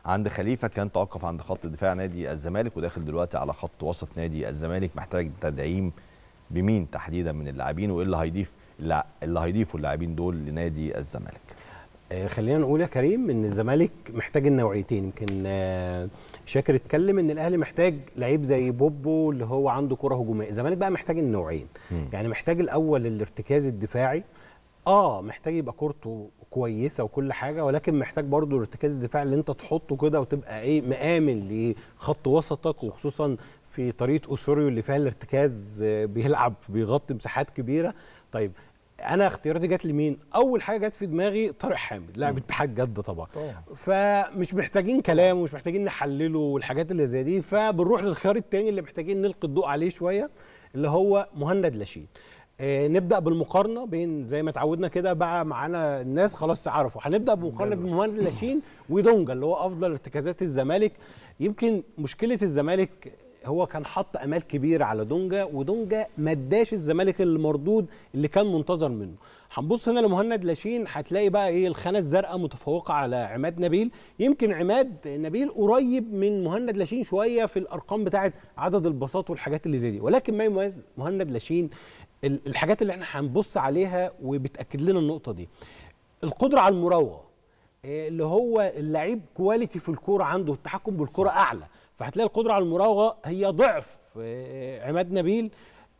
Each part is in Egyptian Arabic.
عند خليفه كان توقف عند خط دفاع نادي الزمالك وداخل دلوقتي على خط وسط نادي الزمالك محتاج تدعيم بمين تحديدا من اللاعبين وايه اللي هيضيف اللي هيضيفوا اللاعبين دول لنادي الزمالك آه خلينا نقول يا كريم ان الزمالك محتاج النوعيتين يمكن آه شاكر اتكلم ان الاهلي محتاج لعيب زي بوبو اللي هو عنده كره هجوميه الزمالك بقى محتاج النوعين م. يعني محتاج الاول الارتكاز الدفاعي اه محتاج يبقى كورته كويسه وكل حاجه ولكن محتاج برضو الارتكاز الدفاعي اللي انت تحطه كده وتبقى ايه مآمن لخط وسطك وخصوصا في طريقه اوسوريو اللي فيها الارتكاز بيلعب بيغطي مساحات كبيره طيب انا اختياراتي جت لمين اول حاجه جت في دماغي طارق حامد لاعب اتحاد جده طبعا فمش محتاجين كلام ومش محتاجين نحلله والحاجات اللي زي دي فبنروح للخيار الثاني اللي محتاجين نلقي الضوء عليه شويه اللي هو مهند لاشين آه نبدا بالمقارنه بين زي ما اتعودنا كده بقى معانا الناس خلاص عرفوا هنبدا بمقارنه بين مهند لاشين ودونجا اللي هو افضل ارتكازات الزمالك يمكن مشكله الزمالك هو كان حط امال كبيره على دونجا ودونجا ما اداش الزمالك المردود اللي كان منتظر منه هنبص هنا لمهند لاشين هتلاقي بقى ايه الخانه الزرقاء متفوقه على عماد نبيل يمكن عماد نبيل قريب من مهند لاشين شويه في الارقام بتاعه عدد الباصات والحاجات اللي زي دي ولكن ما يميز مهند لاشين الحاجات اللي احنا هنبص عليها وبتاكد لنا النقطه دي القدره على المراوغه اللي هو اللعيب كواليتي في الكوره عنده التحكم بالكوره اعلى فهتلاقي القدره على المراوغه هي ضعف عماد نبيل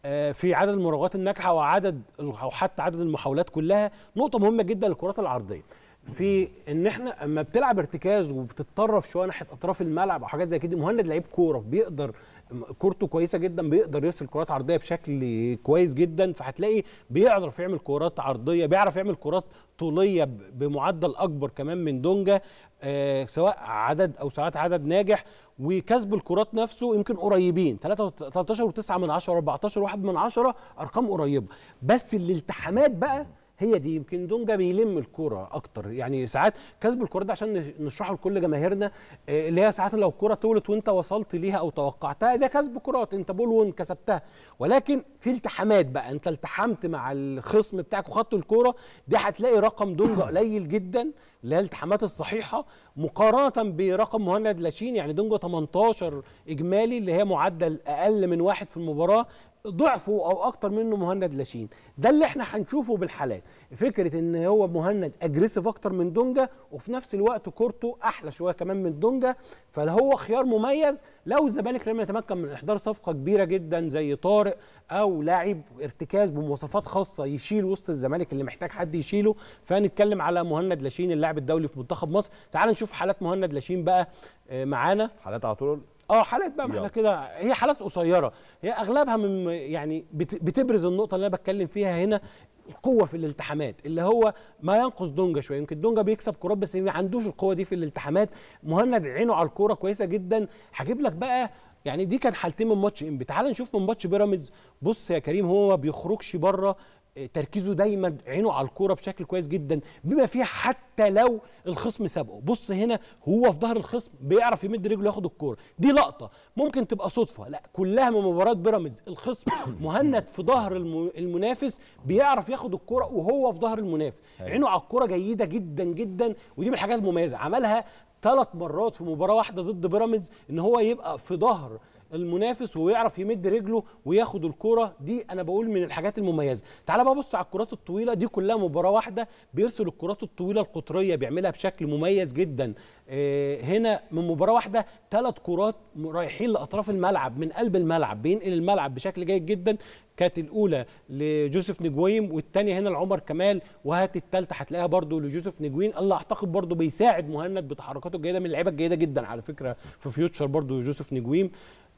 في عدد المراوغات الناجحه وعدد او حتى عدد المحاولات كلها نقطه مهمه جدا للكرات العرضيه في ان احنا اما بتلعب ارتكاز وبتتطرف شويه ناحيه اطراف الملعب او حاجات زي كده مهند لعيب كوره بيقدر كورته كويسه جدا بيقدر يرسل كرات عرضيه بشكل كويس جدا فهتلاقي بيعرف يعمل كرات عرضيه بيعرف يعمل كرات طوليه بمعدل اكبر كمان من دونجا آه سواء عدد او ساعات عدد ناجح وكسب الكرات نفسه يمكن قريبين 13 و9 من 10 14 1 من 10 ارقام قريبه بس الالتحامات بقى هي دي يمكن دونجا بيلم الكرة اكتر يعني ساعات كسب الكرة ده عشان نشرحه لكل جماهيرنا اللي هي ساعات لو الكرة طولت وانت وصلت ليها او توقعتها ده كسب كرات انت بول وين كسبتها ولكن في التحامات بقى انت التحمت مع الخصم بتاعك وخدت الكرة دي هتلاقي رقم دونجا قليل جدا اللي هي الالتحامات الصحيحة مقارنة برقم مهند لاشين يعني دونجا 18 اجمالي اللي هي معدل اقل من واحد في المباراة ضعفه او اكتر منه مهند لاشين ده اللي احنا هنشوفه بالحالات فكره ان هو مهند اجريسيف اكتر من دونجا وفي نفس الوقت كورته احلى شويه كمان من دونجا فهو خيار مميز لو الزمالك لم يتمكن من احضار صفقه كبيره جدا زي طارق او لاعب ارتكاز بمواصفات خاصه يشيل وسط الزمالك اللي محتاج حد يشيله فنتكلم على مهند لاشين اللاعب الدولي في منتخب مصر تعال نشوف حالات مهند لاشين بقى معانا حالات على طول اه حالات بقى ما احنا كده هي حالات قصيره هي اغلبها من يعني بتبرز النقطه اللي انا بتكلم فيها هنا القوه في الالتحامات اللي هو ما ينقص دونجا شويه يمكن دونجا بيكسب كرات بس ما عندوش القوه دي في الالتحامات مهند عينه على الكوره كويسه جدا هجيب لك بقى يعني دي كان حالتين من ماتش انبي تعال نشوف من ماتش بيراميدز بص يا كريم هو ما بيخرجش بره تركيزه دايما عينه على الكوره بشكل كويس جدا بما فيها حتى لو الخصم سابقه بص هنا هو في ظهر الخصم بيعرف يمد رجله ياخد الكوره دي لقطه ممكن تبقى صدفه لا كلها من مباراه بيراميدز الخصم مهند في ظهر المنافس بيعرف ياخد الكوره وهو في ظهر المنافس عينه على الكوره جيده جدا جدا ودي من الحاجات المميزه عملها ثلاث مرات في مباراه واحده ضد بيراميدز ان هو يبقى في ظهر المنافس ويعرف يمد رجله وياخد الكرة دي انا بقول من الحاجات المميزه تعال بقى بص على الكرات الطويله دي كلها مباراه واحده بيرسل الكرات الطويله القطريه بيعملها بشكل مميز جدا آه هنا من مباراه واحده ثلاث كرات رايحين لاطراف الملعب من قلب الملعب بينقل الملعب بشكل جيد جدا كانت الاولى لجوزيف نجويم والثانيه هنا لعمر كمال وهات الثالثه هتلاقيها برده لجوزيف نجويم الله اعتقد برده بيساعد مهند بتحركاته الجيده من اللعيبه الجيده جدا على فكره في فيوتشر برده جوزيف نجويم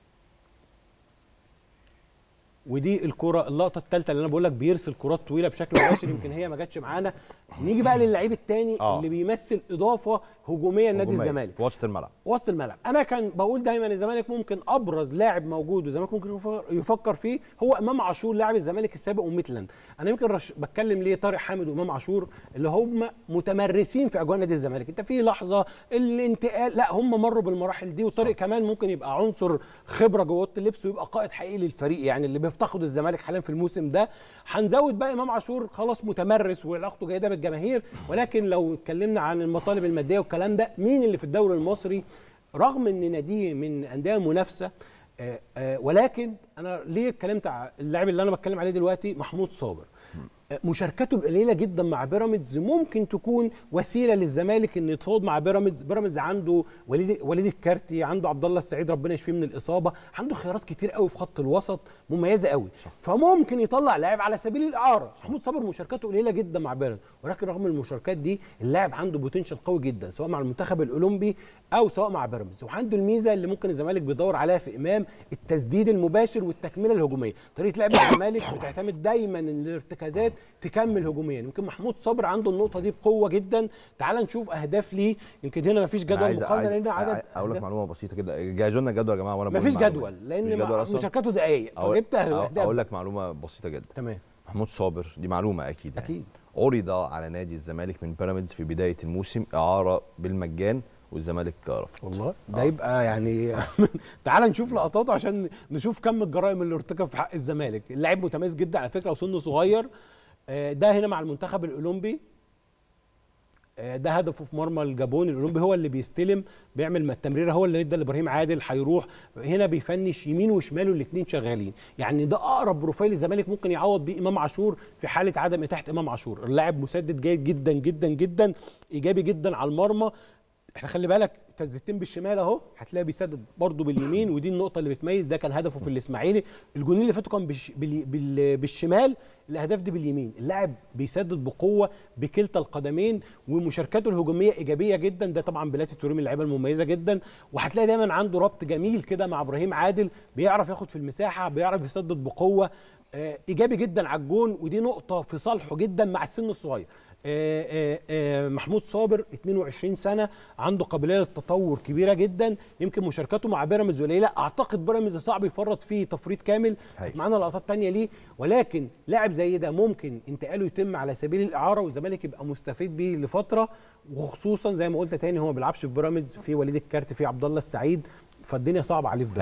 ودي الكره اللقطه الثالثه اللي انا بقول لك بيرسل كرات طويله بشكل مباشر يمكن هي ما جاتش معانا نيجي بقى للعيب الثاني آه. اللي بيمثل اضافه هجوميه لنادي هجومية الزمالك في وسط الملعب وسط الملعب انا كان بقول دايما الزمالك ممكن ابرز لاعب موجود والزمالك ممكن يفكر- يفكر فيه هو امام عاشور لاعب الزمالك السابق وميتلاند انا يمكن رش بتكلم ليه طارق حامد وامام عاشور اللي هم متمرسين في اجواء نادي الزمالك انت في لحظه الانتقال لا هم مروا بالمراحل دي وطارق كمان ممكن يبقى عنصر خبره جوه اوضه اللبس ويبقى قائد حقيقي للفريق يعني اللي بيفتقده الزمالك حاليا في الموسم ده هنزود بقى امام عاشور خلاص متمرس وعلاقته جيده بالجماهير ولكن لو اتكلمنا عن المطالب الماديه والكلام الكلام ده مين اللي في الدوري المصري رغم ان ناديه من انديه منافسه آه، آه، ولكن انا ليه اتكلمت على اللاعب اللي انا بتكلم عليه دلوقتي محمود صابر آه، مشاركته القليله جدا مع بيراميدز ممكن تكون وسيله للزمالك انه يتفاوض مع بيراميدز بيراميدز عنده وليد وليد الكارتي عنده عبد الله السعيد ربنا يشفيه من الاصابه عنده خيارات كتير قوي في خط الوسط مميزه قوي فممكن يطلع لاعب على سبيل الاعاره محمود صابر مشاركاته قليله جدا مع بيراميدز ولكن رغم المشاركات دي اللاعب عنده بوتنشال قوي جدا سواء مع المنتخب الاولمبي او سواء مع بيراميدز وعنده الميزه اللي ممكن الزمالك بيدور عليها في امام التسديد المباشر والتكمله الهجوميه طريقه لعب الزمالك بتعتمد دايما ان الارتكازات تكمل هجوميا يمكن محمود صبر عنده النقطه دي بقوه جدا تعال نشوف اهداف ليه يمكن هنا مفيش أنا جدول عايز مقارنه عايز لان عدد اقول لك أهداف- معلومه بسيطه كده جهزوا لنا الجدول يا جماعه وانا بقول مفيش المعلومة. جدول مفيش لان جدول مع- أصلاً؟ مشاركاته دقايق أقول- فجبت أقول- اهداف اقول لك معلومه بسيطه جدا تمام محمود صابر دي معلومه اكيد يعني. أكيد. عرض على نادي الزمالك من بيراميدز في بدايه الموسم اعاره بالمجان والزمالك رفض والله ده يبقى يعني تعال نشوف لقطاته عشان نشوف كم الجرائم اللي ارتكب في حق الزمالك اللاعب متميز جدا على فكره وسنه صغير آه، ده هنا مع المنتخب الاولمبي آه، ده هدفه في مرمى الجابون الاولمبي هو اللي بيستلم بيعمل التمريره هو اللي ادى لابراهيم عادل هيروح هنا بيفنش يمين وشماله الاثنين شغالين يعني ده اقرب بروفايل الزمالك ممكن يعوض بيه امام عاشور في حاله عدم اتاحه امام عاشور اللاعب مسدد جيد جدا جدا جدا ايجابي جدا على المرمى احنا خلي بالك تسديدتين بالشمال اهو هتلاقي بيسدد برضه باليمين ودي النقطه اللي بتميز ده كان هدفه في الاسماعيلي الجونين اللي فاتوا كان بالش... بال... بال... بالشمال الاهداف دي باليمين اللاعب بيسدد بقوه بكلتا القدمين ومشاركاته الهجوميه ايجابيه جدا ده طبعا بلاتي توريه من اللعيبه المميزه جدا وهتلاقي دايما عنده ربط جميل كده مع ابراهيم عادل بيعرف ياخد في المساحه بيعرف يسدد بقوه آه، ايجابي جدا على الجون ودي نقطه في صالحه جدا مع السن الصغير آه، آه، آه، محمود صابر 22 سنه عنده قابليه للتطور كبيره جدا يمكن مشاركته مع بيراميدز قليله اعتقد بيراميدز صعب يفرط فيه تفريط كامل هاي. معانا لقطات تانية ليه ولكن لاعب زي ده ممكن انتقاله يتم على سبيل الاعاره والزمالك يبقى مستفيد بيه لفتره وخصوصا زي ما قلت تاني هو ما بيلعبش في بيراميدز في وليد الكارت في عبد الله السعيد فالدنيا صعبه عليه في